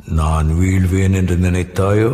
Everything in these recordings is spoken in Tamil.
நான் வீழ்வேன் என்று நினைத்தாயோ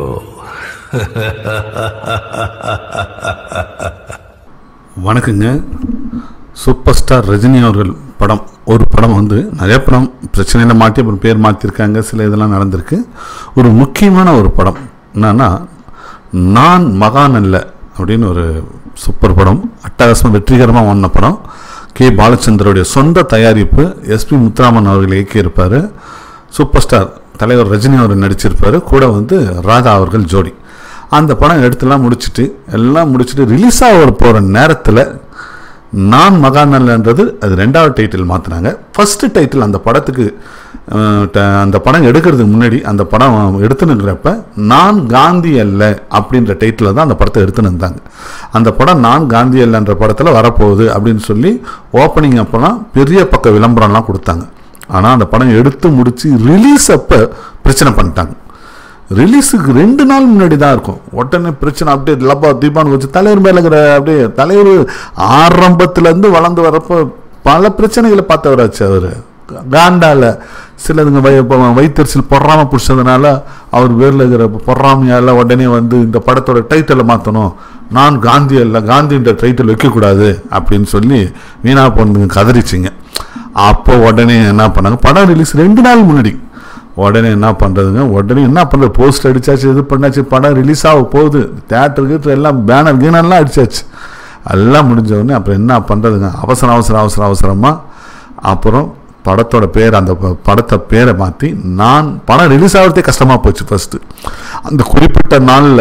வணக்கங்க சூப்பர் ஸ்டார் ரஜினி அவர்கள் படம் ஒரு படம் வந்து நிறைய படம் பிரச்சனையில் மாட்டி அப்புறம் பேர் மாற்றிருக்காங்க சில இதெல்லாம் நடந்திருக்கு ஒரு முக்கியமான ஒரு படம் என்னன்னா நான் மகான் அல்ல அப்படின்னு ஒரு சூப்பர் படம் அட்டகாசமாக வெற்றிகரமாக வந்த படம் கே பாலச்சந்தருடைய சொந்த தயாரிப்பு எஸ்பி முத்துராமன் அவர்கள் இயக்கியிருப்பார் சூப்பர் ஸ்டார் தலைவர் ரஜினி அவர் நடிச்சிருப்பார் கூட வந்து ராதா அவர்கள் ஜோடி அந்த படம் எடுத்துலாம் முடிச்சுட்டு எல்லாம் முடிச்சுட்டு ரிலீஸ் ஆக போகிற நேரத்தில் நான் மகாநல்லன்றது அது ரெண்டாவது டைட்டில் மாற்றினாங்க ஃபஸ்ட்டு டைட்டில் அந்த படத்துக்கு அஹ், ட- அந்த படம் எடுக்கிறதுக்கு முன்னாடி அந்த படம் எடுத்துனுங்கிறப்ப நான் காந்தி அல்ல அப்படின்ற டைட்டில் தான் அந்த படத்தை எடுத்துன்னு இருந்தாங்க அந்த படம் நான் காந்தி அல்லன்ற படத்தில் வரப்போகுது அப்படின்னு சொல்லி ஓப்பனிங் அப்போலாம் பெரிய பக்க விளம்பரம்லாம் கொடுத்தாங்க ஆனால் அந்த படம் எடுத்து முடித்து ரிலீஸ் அப்போ பிரச்சனை பண்ணிட்டாங்க ரிலீஸுக்கு ரெண்டு நாள் முன்னாடி தான் இருக்கும் உடனே பிரச்சனை அப்படியே லப்பா தீபான்னு வச்சு தலைவர் மேலே இருக்கிற அப்படியே தலைவர் ஆரம்பத்துலேருந்து வளர்ந்து வரப்போ பல பிரச்சனைகளை பார்த்தவராச்சு அவர் காண்டால சிலதுங்க வய இப்போ வயிற்றுச்சல் பொறாம பிடிச்சதுனால அவர் பேரில் இருக்கிற பொறாமையால் உடனே வந்து இந்த படத்தோட டைட்டிலை மாற்றணும் நான் காந்தி அல்ல காந்தின்ற டைட்டில் வைக்கக்கூடாது அப்படின்னு சொல்லி வீணா பொண்ணுங்க கதறிச்சிங்க அப்போ உடனே என்ன பண்ணாங்க படம் ரிலீஸ் ரெண்டு நாள் முன்னாடி உடனே என்ன பண்ணுறதுங்க உடனே என்ன பண்ணுறது போஸ்ட் அடிச்சாச்சு இது பண்ணாச்சு படம் ரிலீஸ் ஆக போகுது தேட்டருக்கு எல்லாம் பேனர் கீனர்லாம் அடிச்சாச்சு எல்லாம் முடிஞ்ச உடனே அப்புறம் என்ன பண்ணுறதுங்க அவசரம் அவசரம் அவசரம் அவசரமாக அப்புறம் படத்தோட பேர் அந்த ப- படத்தை பேரை மாற்றி நான் படம் ரிலீஸ் ஆகிறதே கஷ்டமாக போச்சு ஃபஸ்ட்டு அந்த குறிப்பிட்ட நாளில்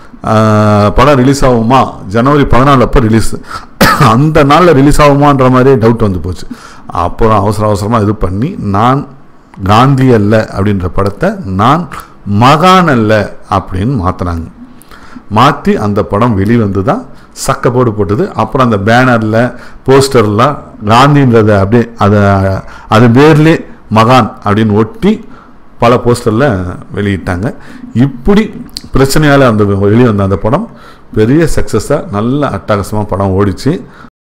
படம் ரிலீஸ் ஆகுமா ஜனவரி பதினாலு அப்போ ரிலீஸ் அந்த நாளில் ரிலீஸ் ஆகுமான்ற மாதிரியே டவுட் வந்து போச்சு அப்புறம் அவசர அவசரமாக இது பண்ணி நான் காந்தி அல்ல அப்படின்ற படத்தை நான் மகான் அல்ல அப்படின்னு மாற்றினாங்க மாற்றி அந்த படம் வெளிவந்து தான் சக்கப்போடு போட்டது அப்புறம் அந்த பேனரில் போஸ்டர்லாம் காந்தின்றதை அப்படியே அதை அது பேர்லே மகான் அப்படின்னு ஒட்டி பல போஸ்டரில் வெளியிட்டாங்க இப்படி பிரச்சனையால் அந்த வெளிவந்த அந்த படம் பெரிய சக்ஸஸாக நல்ல அட்டகாசமாக படம் ஓடிச்சு